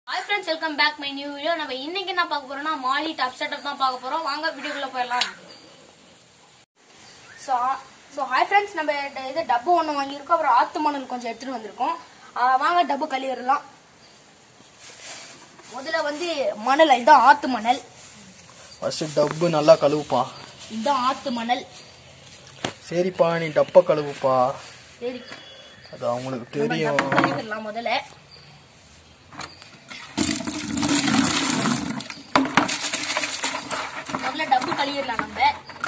Hi friends welcome back my new video நம்ம இன்னைக்கு என்ன பார்க்க போறோம்னா மாலி டாப் செட்டப் தான் பார்க்க போறோம் வாங்க வீடியோக்குள்ள போயிடலாம் ஸோ ஸோ ஹாய் ஃப்ரெண்ட்ஸ் நம்ம ட- இது டப்பு ஒன்று வாங்கியிருக்கோம் அப்புறம் ஆத்து மணல் கொஞ்சம் எடுத்துட்டு வந்திருக்கோம் ஆ, வாங்க டப்பு கழுவிடலாம் முதல்ல வந்து மணல் இதுதான் ஆத்து மணல் ஃபர்ஸ்ட் டப்பு நல்லா கழுவுப்பா இதுதான் ஆத்து மணல் சரிப்பா நீ டப்பை கழுவுப்பா சரி அது அவங்களுக்கு நம்ம தெரியும் டப்பு கழுவிடலாம் முதல்ல முதல்ல டப்பு கழுவிடலாம் நம்ம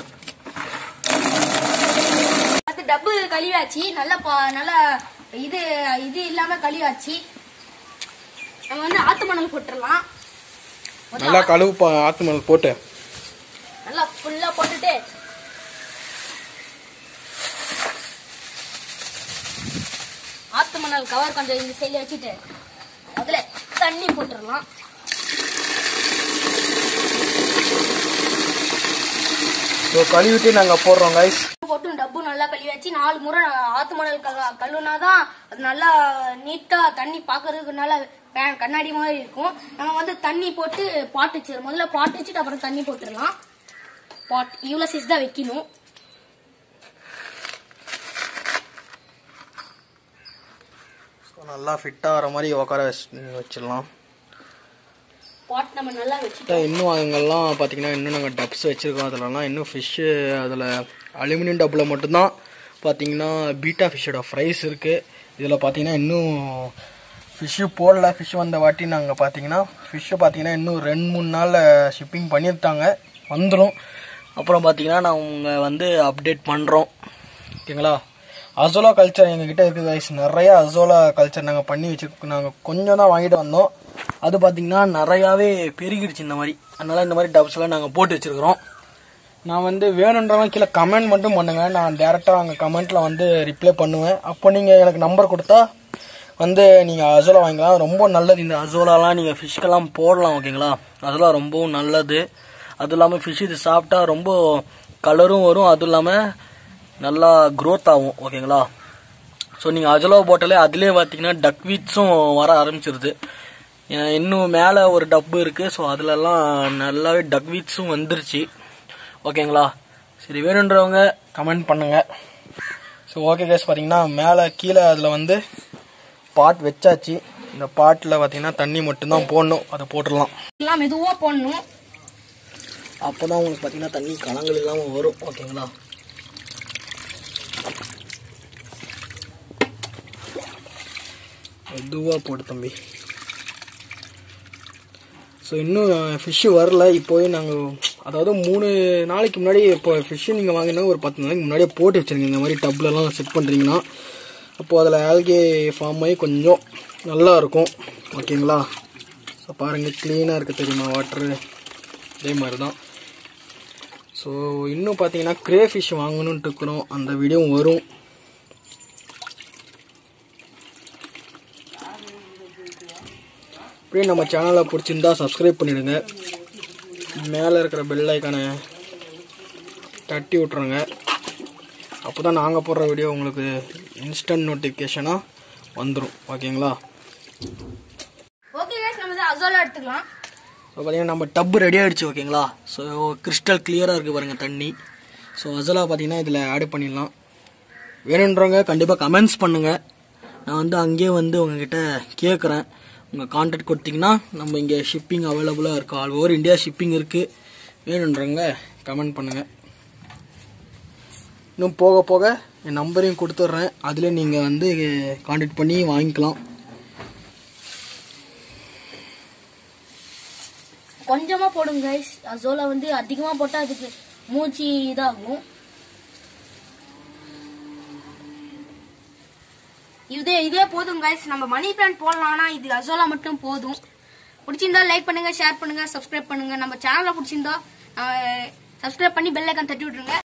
அது டப்பு கழுவியாச்சு நல்லா பா- நல்லா இது இது இல்லாம கழுவியாச்சு நம்ம வந்து ஆத்து மணல் போட்டுடலாம் முதல்ல நல்லா கழுவுப்பா ஆத்து மணல் போட்டு நல்லா ஃபுல்லா போட்டுட்டு ஆத்து மணல் கவர் கொஞ்சம் இந்த சைடுல வச்சுட்டு முதல்ல தண்ணி போட்டுடலாம் ஸோ கழுவிட்டு நாங்கள் போடுறோம் கைஸ் போட்டு டப்பு நல்லா கழுவியாச்சு நாலு முறை ஆத்து மணல் கழு கழுவுனாதான் அது நல்லா நீட்டா தண்ணி பாக்குறதுக்கு நல்லா வே- கண்ணாடி மாதிரி இருக்கும் நம்ம வந்து தண்ணி போட்டு பாட்டு வச்சிடறோம் முதல்ல பாட்டு வச்சுட்டு அப்புறம் தண்ணி போட்டுடலாம் பாட் இவ்வளவு சைஸ் தான் வைக்கணும் ஸோ நல்லா ஃபிட்டாக வர மாதிரி உட்கார வச்சு வச்சிடலாம் பாட் நம்ம நல்லா வச்சுட்டோம் இன்னும் அதுங்கெல்லாம் பார்த்தீங்கன்னா இன்னும் நாங்கள் டப்ஸ் வச்சுருக்கோம் அதிலலாம் இன்னும் ஃபிஷ்ஷு அதில் அலுமினியம் டப்பில் மட்டும்தான் பார்த்தீங்கன்னா பீட்டா ஃபிஷ்ஷோட ஃப்ரைஸ் இருக்குது இதில் பார்த்தீங்கன்னா இன்னும் ஃபிஷ்ஷு போடல ஃபிஷ் வந்த வாட்டி நாங்கள் பார்த்தீங்கன்னா ஃபிஷ்ஷை பார்த்தீங்கன்னா இன்னும் ரெண்டு மூணு நாளில் ஷிப்பிங் பண்ணியிருந்தாங்க வந்துடும் அப்புறம் பார்த்தீங்கன்னா நாங்கள் வந்து அப்டேட் பண்ணுறோம் ஓகேங்களா அசோலா கல்ச்சர் எங்ககிட்ட இருக்குது guys. நிறைய அசோலா கல்ச்சர் நாங்கள் பண்ணி வச்சிருக்கோம் நாங்கள் கொஞ்சம் தான் வாங்கிட்டு வந்தோம் அது பார்த்தீங்கன்னா நிறையாவே பெருகிடுச்சு இந்த மாதிரி அதனால இந்த மாதிரி டப்ஸ்லாம் நாங்கள் போட்டு வச்சிருக்கிறோம் நான் வந்து வேணுன்றவங்க கீழே கமெண்ட் மட்டும் பண்ணுங்க நான் டேரெக்டாக அங்கே கமெண்ட்டில் வந்து ரிப்ளை பண்ணுவேன் அப்போ நீங்கள் எனக்கு நம்பர் கொடுத்தா வந்து நீங்கள் அசோலா வாங்கிக்கலாம் ரொம்ப நல்லது இந்த அசோலாலாம் நீங்கள் ஃபிஷ்க்கெல்லாம் போடலாம் ஓகேங்களா அதெல்லாம் ரொம்பவும் நல்லது அதுவும் இல்லாமல் ஃபிஷ் இது சாப்பிட்டா ரொம்ப கலரும் வரும் அதுவும் இல்லாமல் நல்லா க்ரோத் ஆகும் ஓகேங்களா ஸோ நீங்கள் அஜலோ போட்டாலே அதுலேயே பார்த்தீங்கன்னா டக் வீட்ஸும் வர ஆரம்பிச்சிருது ஏன் இன்னும் மேலே ஒரு டப்பு இருக்குது ஸோ அதுலலாம் நல்லாவே டக் வீட்ஸும் வந்துருச்சு ஓகேங்களா சரி வேணுன்றவங்க கமெண்ட் பண்ணுங்க ஸோ ஓகே கேஸ் பார்த்தீங்கன்னா மேலே கீழே அதில் வந்து பாட் வச்சாச்சு இந்த பாட்டில் பார்த்தீங்கன்னா தண்ணி மட்டும்தான் போடணும் அதை போட்டுடலாம் எல்லாம் மெதுவா போடணும் அப்போ தான் உங்களுக்கு பார்த்தீங்கன்னா தண்ணி கலங்கள் இல்லாமல் வரும் ஓகேங்களா மெதுவாக போடு தம்பி ஸோ இன்னும் ஃபிஷ்ஷு வரல இப்போவே நாங்கள் அதாவது மூணு நாளைக்கு முன்னாடி இப்போ ஃபிஷ்ஷு நீங்கள் வாங்கினா ஒரு பத்து நாளைக்கு முன்னாடியே போட்டு வச்சுருங்க இந்த மாதிரி டப்லலாம் செட் பண்ணுறீங்கன்னா அப்போது அதில் ஆல்கே ஃபார்ம் ஆகி கொஞ்சம் நல்லா இருக்கும் ஓகேங்களா ஸோ பாருங்கள் க்ளீனாக இருக்குது தெரியுமா வாட்ரு அதே மாதிரி தான் ஸோ இன்னும் பார்த்தீங்கன்னா க்ரே ஃபிஷ் வாங்கணுன்ட்டு இருக்கிறோம் அந்த வீடியோவும் வரும் அப்படியே நம்ம சேனலை பிடிச்சிருந்தா சப்ஸ்கிரைப் பண்ணிடுங்க மேலே இருக்கிற பெல் ஐக்கானை தட்டி விட்ருங்க அப்போ தான் நாங்கள் போடுற வீடியோ உங்களுக்கு இன்ஸ்டன்ட் நோட்டிஃபிகேஷனாக வந்துடும் ஓகேங்களா ஓகே guys நம்ம வந்து அசோலா எடுத்துக்கலாம் ஸோ பார்த்தீங்கன்னா நம்ம டப்பு ரெடி ஆகிடுச்சு ஓகேங்களா ஸோ கிறிஸ்டல் கிளியராக இருக்குது பாருங்கள் தண்ணி ஸோ அசலா பார்த்தீங்கன்னா இதில் ஆட் பண்ணிடலாம் வேணுன்றவங்க கண்டிப்பாக கமெண்ட்ஸ் பண்ணுங்கள் நான் வந்து அங்கேயே வந்து உங்ககிட்ட கேட்குறேன் உங்கள் கான்டாக்ட் கொடுத்தீங்கன்னா நம்ம இங்கே ஷிப்பிங் அவைலபிளாக இருக்குது ஆல் ஓவர் இந்தியா ஷிப்பிங் இருக்குது வேணுன்றவங்க கமெண்ட் பண்ணுங்கள் இன்னும் போக போக என் நம்பரையும் கொடுத்துட்றேன் அதில் நீங்கள் வந்து கான்டாக்ட் பண்ணி வாங்கிக்கலாம் கொஞ்சமா போடுங்க கைஸ் அசோலா வந்து அதிகமா போட்டா அதுக்கு மூச்சு இதாகும் இதே இதே போதும் கைஸ் நம்ம மணி பிளான் போடலாம் ஆனா இது அசோலா மட்டும் போதும் பிடிச்சிருந்தா லைக் பண்ணுங்க ஷேர் பண்ணுங்க சப்ஸ்கிரைப் பண்ணுங்க நம்ம சேனலை பிடிச்சிருந்தா சப்ஸ்கிரைப் பண்ணி பெல் ஐக்கான் தட்டி விட்டுருங்க